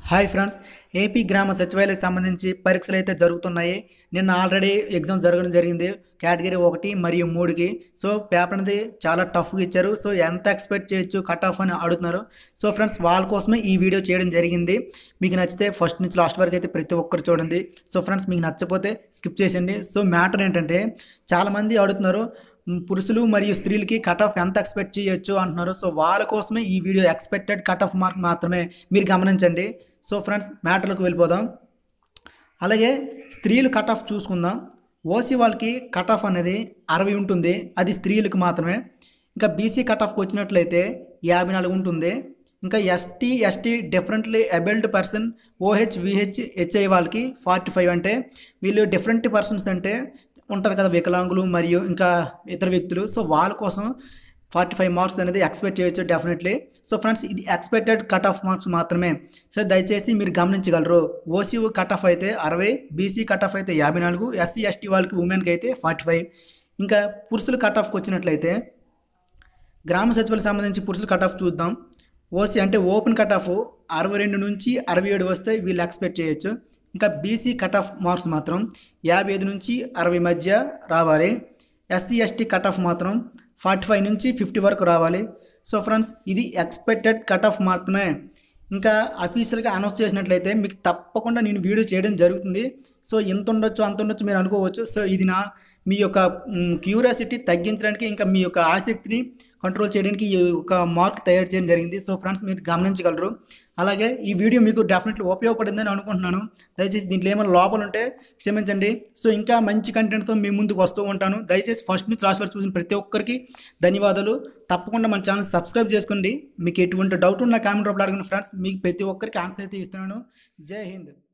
hi friends AP గ్రామ సచివాలయకు సంబంధించి పరీక్షలు అయితే జరుగుతున్నాయి నిన్న ఆల్రెడీ ఎగ్జామ్ జరగడం జరిగింది కేటగిరీ ఒకటి మరియు మూడుకి సో పేపర్ అనేది చాలా టఫ్గా ఇచ్చారు సో ఎంత ఎక్స్పెక్ట్ చేయొచ్చు కట్ ఆఫ్ అని అడుగుతున్నారు సో ఫ్రెండ్స్ వాళ్ళ కోసమే ఈ వీడియో చేయడం జరిగింది మీకు నచ్చితే ఫస్ట్ నుంచి లాస్ట్ వరకు అయితే ప్రతి ఒక్కరు చూడండి సో ఫ్రెండ్స్ మీకు నచ్చకపోతే స్కిప్ చేసేయండి సో మ్యాటర్ ఏంటంటే చాలామంది అడుగుతున్నారు మ్, పురుషులు మరియు స్త్రీలకి కట్ ఆఫ్ ఎంత ఎక్స్పెక్ట్ చేయొచ్చు అంటున్నారు సో వాళ్ళ కోసమే ఈ video expected cut off mark మాత్రమే మీరు గమనించండి సో ఫ్రెండ్స్ మ్యాటర్లకు వెళ్ళిపోదాం అలాగే స్త్రీలు కట్ ఆఫ్ చూసుకుందాం ఓసీ వాళ్ళకి కట్ ఆఫ్ అనేది అరవై ఉంటుంది అది స్త్రీలకు మాత్రమే ఇంకా బీసీ కట్ ఆఫ్కి వచ్చినట్లయితే యాభై నాలుగు ఉంటుంది ఇంకా ST ST differently abled person OH VH HI వాళ్ళకి ఫార్టీ ఫైవ్ అంటే వీళ్ళు డిఫరెంట్ పర్సన్స్ అంటే ఉంటారు కదా వికలాంగులు మరియు ఇంకా ఇతర వ్యక్తులు సో వాళ్ళ కోసం ఫార్టీ ఫైవ్ మార్క్స్ అనేది ఎక్స్పెక్ట్ చేయొచ్చు డెఫినెట్లీ సో ఫ్రెండ్స్ ఇది ఎక్స్పెక్టెడ్ కట్ ఆఫ్ మార్క్స్ మాత్రమే సో దయచేసి మీరు గమనించగలరు ఓసీ కట్ ఆఫ్ అయితే అరవై బీసీ కట్ ఆఫ్ అయితే యాభై నాలుగు ఎస్సీ ఎస్టీ వాళ్ళకి ఉమెన్కి అయితే ఫార్టీ ఫైవ్ ఇంకా పురుషులు కట్ ఆఫ్కి వచ్చినట్లయితే గ్రామ సచివాలకు సంబంధించి పురుషుల కట్ ఆఫ్ చూద్దాం ఓసీ అంటే ఓపెన్ కట్ ఆఫ్ అరవై రెండు నుంచి అరవై ఏడు వస్తే వీళ్ళు ఎక్స్పెక్ట్ చేయొచ్చు ఇంకా బీసీ కట్ ఆఫ్ మార్క్స్ మాత్రం యాభై ఐదు నుంచి అరవై మధ్య రావాలి ఎస్సీ ఎస్టీ కట్ ఆఫ్ మాత్రం ఫార్టీ ఫైవ్ నుంచి ఫిఫ్టీ వరకు రావాలి సో ఫ్రెండ్స్ ఇది ఎక్స్పెక్టెడ్ కట్ ఆఫ్ మాత్రమే ఇంకా అఫీషియల్గా అనౌన్స్ చేసినట్లయితే మీకు తప్పకుండా నేను వీడియో చేయడం జరుగుతుంది సో ఎంత ఉండొచ్చు అంత ఉండొచ్చు మీరు అనుకోవచ్చు సో ఇది నా మీ యొక్క క్యూరియాసిటీ తగ్గించడానికి ఇంకా మీ యొక్క ఆసక్తిని కంట్రోల్ చేయడానికి ఈ ఒక మార్క్ తయారు చేయడం జరిగింది సో ఫ్రెండ్స్ మీరు గమనించగలరు అలాగే ఈ వీడియో మీకు డెఫినెట్లీ ఉపయోగపడిందని అనుకుంటున్నాను దయచేసి దీంట్లో ఏమైనా లోపాలు ఉంటే క్షమించండి సో ఇంకా మంచి కంటెంట్తో మీ ముందుకు వస్తూ ఉంటాను దయచేసి ఫస్ట్ నుంచి లాస్ట్ వరకు చూసిన ప్రతి ఒక్కరికి ధన్యవాదాలు తప్పకుండా మన ఛానల్ సబ్స్క్రైబ్ చేసుకోండి మీకు ఎటువంటి డౌట్ ఉన్న కామెంట్ రూపంలో అడగండి ఫ్రెండ్స్ మీకు ప్రతి ఒక్కరికి ఆన్సర్ అయితే ఇస్తున్నాను జై హింద్